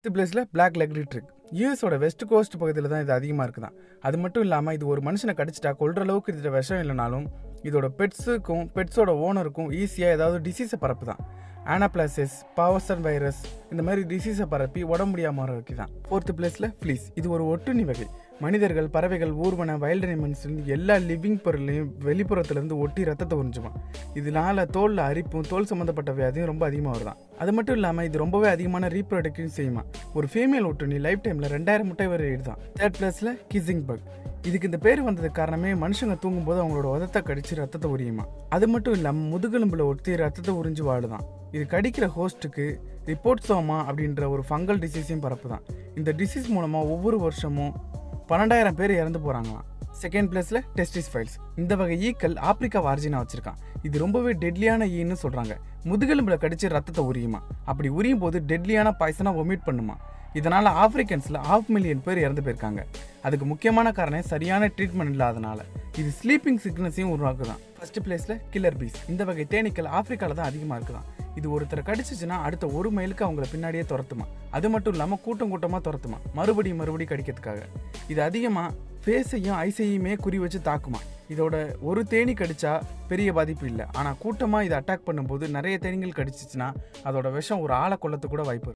Fifth பிளேஸில் black leg trick யூஎஸோட west coast பகுதியில் தான் இது அதிகமாக இருக்குதான் அது மட்டும் இல்லாமல் இது ஒரு மனுஷனை கடிச்சிட்டா கொல்ற அளவுக்கு இதில் விஷம் இல்லைனாலும் இதோட பெட்ஸுக்கும் பெட்ஸோட ஓனருக்கும் ஈஸியாக ஏதாவது டிசீஸை பரப்பு தான் ஆனாப்ளாசிஸ் பாவசன் வைரஸ் இந்த மாதிரி டிசீஸை பரப்பி உடம்பு முடியாமல் வைக்கி தான் ஃபோர்த்து பிளேஸில் ஃப்ளீஸ் இது ஒரு ஒட்டுண்ணி வகை மனிதர்கள் பறவைகள் ஊர்வன வைல்ட் அனிமல்ஸ் எல்லா லிவிங் பொருளையும் வெளிப்புறத்துலேருந்து ஒட்டி ரத்தத்தை உறிஞ்சுவான் இதனால தோலில் அரிப்பும் தோல் சம்மந்தப்பட்ட வியாதியும் ரொம்ப அதிகமாக வருதான் அது மட்டும் இல்லாமல் இது ரொம்பவே அதிகமான ரீப்ரொடக்டிவ் செய்யுமா ஒரு ஃபீமேல் ஒட்டுண்ணி லைஃப் டைமில் ரெண்டாயிரம் முட்டை வரை இடுதான் தேர்ட் பிளேஸில் கிசிங் பக் இதுக்கு இந்த பேர் வந்ததுக்கு காரணமே மனுஷங்க தூங்கும்போது அவங்களோட உதத்தை கடிச்சு ரத்தத்தை உரியுமா அது மட்டும் இல்லாமல் முதுகெலும்புல ஒட்டி ரத்தத்தை உறிஞ்சு வாழுதான் இது கடிக்கிற ஹோஸ்ட்டுக்கு ரிப்போர்ட்ஸோமா அப்படின்ற ஒரு ஃபங்கல் டிசீஸையும் பரப்பு தான் இந்த டிசீஸ் மூலமாக ஒவ்வொரு வருஷமும் பன்னெண்டாயிரம் பேர் இறந்து போகிறாங்களாம் செகண்ட் பிளேஸில் டெஸ்டிஸ் ஃபைல்ஸ் இந்த வகை ஈக்கள் ஆப்பிரிக்கா வார்ஜினா வச்சிருக்கான் இது ரொம்பவே டெட்லியான ஈன்னு சொல்கிறாங்க முதுகெலும்பில் கடிச்சு ரத்தத்தை உரியுமா அப்படி உரியும் போது டெட்லியான பாய்சனாக ஒமிட் பண்ணுமா இதனால் ஆப்பிரிக்கன்ஸில் ஆஃப் மில்லியன் பேர் இறந்து போயிருக்காங்க அதுக்கு முக்கியமான காரணம் சரியான ட்ரீட்மெண்ட் இல்லாதனால இது ஸ்லீப்பிங் சிக்னஸையும் உருவாக்குதான் ஃபர்ஸ்ட் பிளேஸில் கில்லர் பீஸ் இந்த வகை தேனீக்கள் ஆப்பிரிக்காவில் தான் அதிகமாக இருக்குதான் இது ஒருத்தரை கடிச்சிச்சுன்னா அடுத்த ஒரு மைலுக்கு அவங்கள பின்னாடியே துரத்துமா அது மட்டும் இல்லாமல் கூட்டம் கூட்டமாக துரத்துமா மறுபடியும் மறுபடியும் கடிக்கிறதுக்காக இது அதிகமாக ஃபேஸையும் ஐசையுமே குறி வச்சு தாக்குமா இதோட ஒரு தேனி கடிச்சா பெரிய பாதிப்பு இல்லை ஆனால் கூட்டமாக இதை அட்டாக் பண்ணும்போது நிறைய தேனீகள் கடிச்சிச்சுன்னா அதோட விஷம் ஒரு ஆளை கொல்லத்துக்கு கூட வாய்ப்பு இருக்கு.